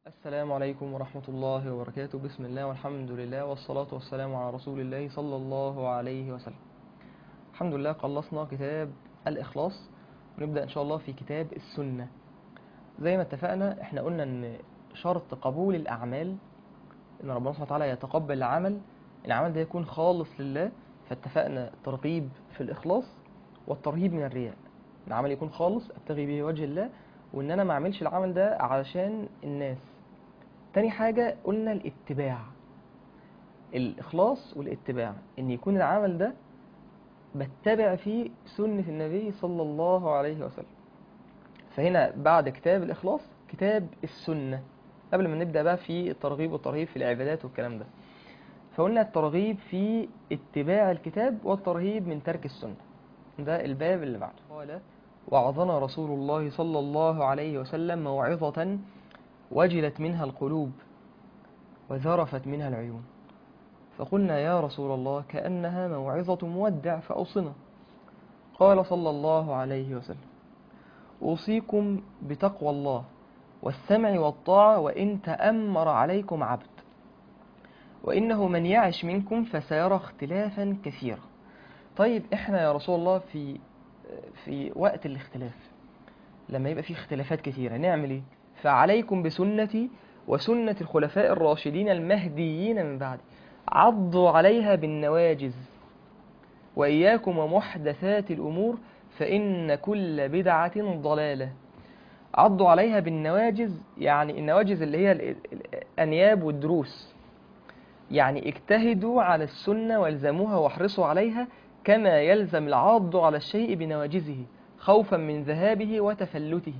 السلام عليكم ورحمة الله وبركاته بسم الله والحمد لله والصلاة والسلام على رسول الله صلى الله عليه وسلم الحمد لله خلصنا كتاب الإخلاص ونبدأ إن شاء الله في كتاب السنة زي ما اتفقنا احنا قلنا ان شرط قبول الأعمال ان ربنا سبحانه وتعالى يتقبل العمل العمل ده يكون خالص لله فاتفقنا الترغيب في الإخلاص والترهيب من الرياء العمل يكون خالص ابتغي به وجه الله وان انا ما اعملش العمل ده علشان الناس تاني حاجة قلنا الاتباع الإخلاص والاتباع إن يكون العمل ده بتبع فيه سنة النبي صلى الله عليه وسلم فهنا بعد كتاب الإخلاص كتاب السنة قبل ما نبدأ بقى في الترغيب والترهيب في العبادات والكلام ده فقلنا الترغيب في اتباع الكتاب والترهيب من ترك السنة ده الباب اللي بعده قال وعظنا رسول الله صلى الله عليه وسلم موعظة وجلت منها القلوب وذرفت منها العيون فقلنا يا رسول الله كأنها موعظة مودع فأوصنا قال صلى الله عليه وسلم أوصيكم بتقوى الله والسمع والطاعة وإن تأمر عليكم عبد وإنه من يعش منكم فسيرى اختلافا كثيرا طيب إحنا يا رسول الله في في وقت الاختلاف لما يبقى في اختلافات كثيرة نعمل إيه؟ فعليكم بسنتي وسنة الخلفاء الراشدين المهديين من بعد عضوا عليها بالنواجز وإياكم ومحدثات الأمور فإن كل بدعة ضلالة عضوا عليها بالنواجز يعني النواجز اللي هي الأنياب والدروس يعني اجتهدوا على السنة والزموها واحرصوا عليها كما يلزم العض على الشيء بنواجزه خوفا من ذهابه وتفلته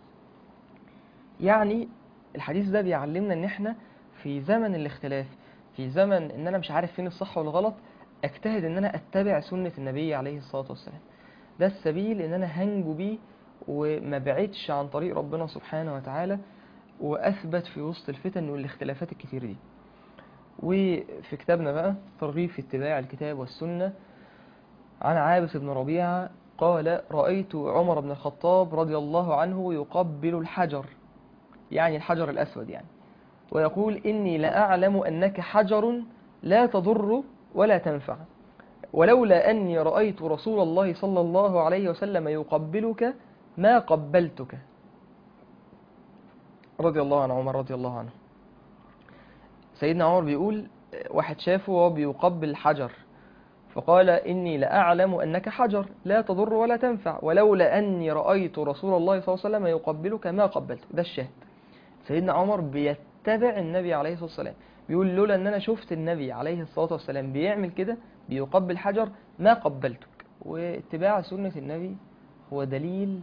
يعني الحديث ده بيعلمنا ان احنا في زمن الاختلاف في زمن ان انا مش عارف فين الصح والغلط اجتهد ان انا اتبع سنة النبي عليه الصلاة والسلام ده السبيل ان انا هنجو بيه وما بعدش عن طريق ربنا سبحانه وتعالى واثبت في وسط الفتن والاختلافات الكتير دي وفي كتابنا بقى ترغيب في اتباع الكتاب والسنة عن عابس بن ربيعة قال رأيت عمر بن الخطاب رضي الله عنه يقبل الحجر يعني الحجر الأسود يعني ويقول إني لأعلم أنك حجر لا تضر ولا تنفع ولولا أني رأيت رسول الله صلى الله عليه وسلم يقبلك ما قبلتك رضي الله عن عمر رضي الله عنه سيدنا عمر بيقول واحد شافه وهو بيقبل الحجر فقال إني لأعلم أنك حجر لا تضر ولا تنفع ولولا أني رأيت رسول الله صلى الله عليه وسلم يقبلك ما قبلته ده الشاهد سيدنا عمر بيتبع النبي عليه الصلاة والسلام بيقول لولا أن أنا شفت النبي عليه الصلاة والسلام بيعمل كده بيقبل حجر ما قبلتك واتباع سنة النبي هو دليل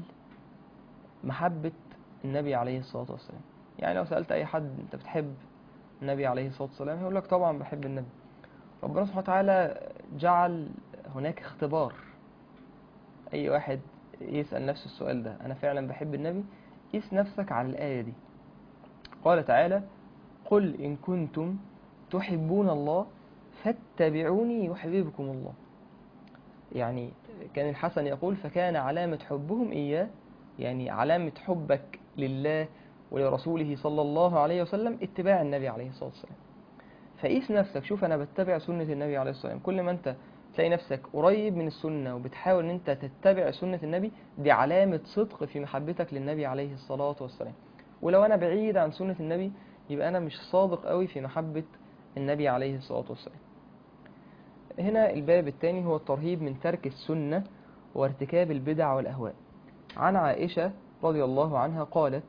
محبة النبي عليه الصلاة والسلام يعني لو سألت أي حد أنت بتحب النبي عليه الصلاة والسلام هيقول لك طبعا بحب النبي ربنا سبحانه وتعالى جعل هناك اختبار أي واحد يسأل نفسه السؤال ده أنا فعلا بحب النبي قيس نفسك على الآية دي قال تعالى قل إن كنتم تحبون الله فاتبعوني يحببكم الله يعني كان الحسن يقول فكان علامة حبهم إياه يعني علامة حبك لله ولرسوله صلى الله عليه وسلم اتباع النبي عليه الصلاة والسلام فقيس نفسك شوف أنا بتبع سنة النبي عليه الصلاة والسلام كل ما أنت تلاقي نفسك قريب من السنة وبتحاول أن أنت تتبع سنة النبي دي علامة صدق في محبتك للنبي عليه الصلاة والسلام ولو أنا بعيد عن سنة النبي يبقى أنا مش صادق قوي في محبة النبي عليه الصلاة والسلام هنا الباب الثاني هو الترهيب من ترك السنة وارتكاب البدع والأهواء عن عائشة رضي الله عنها قالت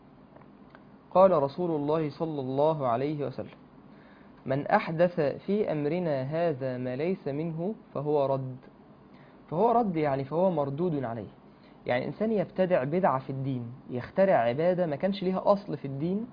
قال رسول الله صلى الله عليه وسلم من أحدث في أمرنا هذا ما ليس منه فهو رد فهو رد يعني فهو مردود عليه يعني إنسان يبتدع بدعة في الدين يخترع عبادة ما كانش ليها أصل في الدين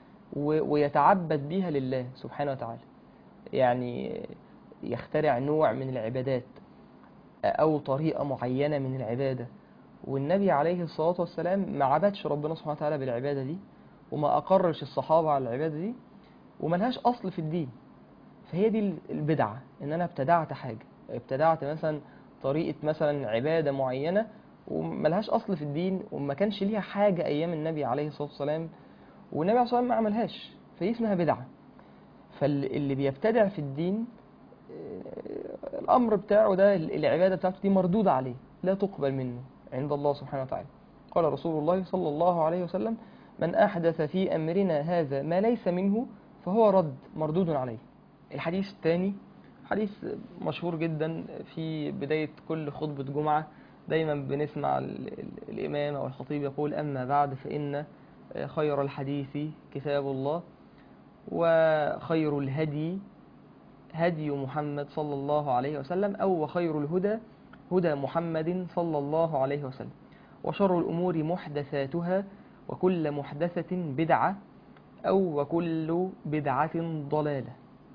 ويتعبد بيها لله سبحانه وتعالى يعني يخترع نوع من العبادات أو طريقة معينة من العبادة والنبي عليه الصلاة والسلام ما عبدش ربنا سبحانه وتعالى بالعبادة دي وما أقرش الصحابة على العبادة دي وملهاش أصل في الدين فهي دي البدعة إن أنا ابتدعت حاجة ابتدعت مثلا طريقة مثلا عبادة معينة وملهاش أصل في الدين وما كانش ليها حاجة أيام النبي عليه الصلاة والسلام والنبي عليه الصلاة والسلام ما عملهاش فدي اسمها بدعة فاللي بيبتدع في الدين آه، الأمر بتاعه ده العبادة بتاعته دي مردودة عليه لا تقبل منه عند الله سبحانه وتعالى قال رسول الله صلى الله عليه وسلم من أحدث في أمرنا هذا ما ليس منه فهو رد مردود عليه الحديث الثاني حديث مشهور جدا في بداية كل خطبة جمعة دايما بنسمع ال- ال- الإمام أو الخطيب يقول أما بعد فإن خير الحديث كتاب الله وخير الهدي هدي محمد صلى الله عليه وسلم أو وخير الهدى هدى محمد صلى الله عليه وسلم وشر الأمور محدثاتها وكل محدثة بدعة أو وكل بدعة ضلالة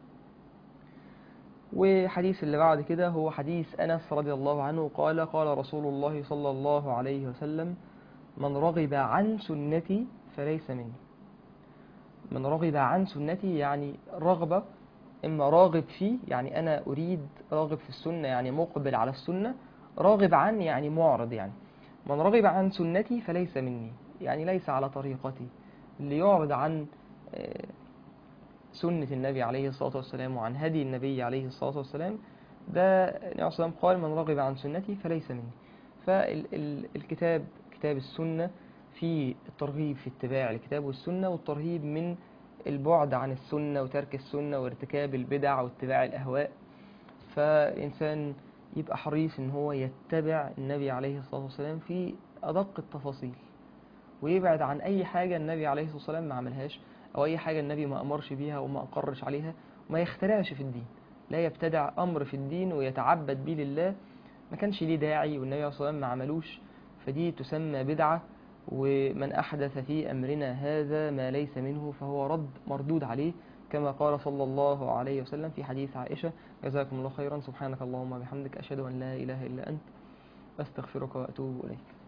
وحديث اللي بعد كده هو حديث أنس رضي الله عنه قال قال رسول الله صلى الله عليه وسلم من رغب عن سنتي فليس مني من رغب عن سنتي يعني رغبة إما راغب فيه يعني أنا أريد راغب في السنة يعني مقبل على السنة راغب عن يعني معرض يعني من رغب عن سنتي فليس مني يعني ليس على طريقتي اللي يعرض عن آه، سنة النبي عليه الصلاة والسلام وعن هدي النبي عليه الصلاة والسلام ده النبي عليه الصلاة والسلام قال من رغب عن سنتي فليس مني فالكتاب كتاب السنة في الترغيب في اتباع الكتاب والسنة والترهيب من البعد عن السنة وترك السنة وارتكاب البدع واتباع الأهواء فالإنسان يبقى حريص إن هو يتبع النبي عليه الصلاة والسلام في أدق التفاصيل ويبعد عن أي حاجة النبي عليه الصلاة والسلام ما عملهاش أو أي حاجة النبي ما أمرش بيها وما أقرش عليها وما يخترعش في الدين لا يبتدع أمر في الدين ويتعبد بيه لله ما كانش ليه داعي والنبي عليه الصلاة والسلام ما عملوش فدي تسمى بدعة ومن أحدث في أمرنا هذا ما ليس منه فهو رد مردود عليه كما قال صلى الله عليه وسلم في حديث عائشة جزاكم الله خيرا سبحانك اللهم وبحمدك أشهد أن لا إله إلا أنت أستغفرك وأتوب إليك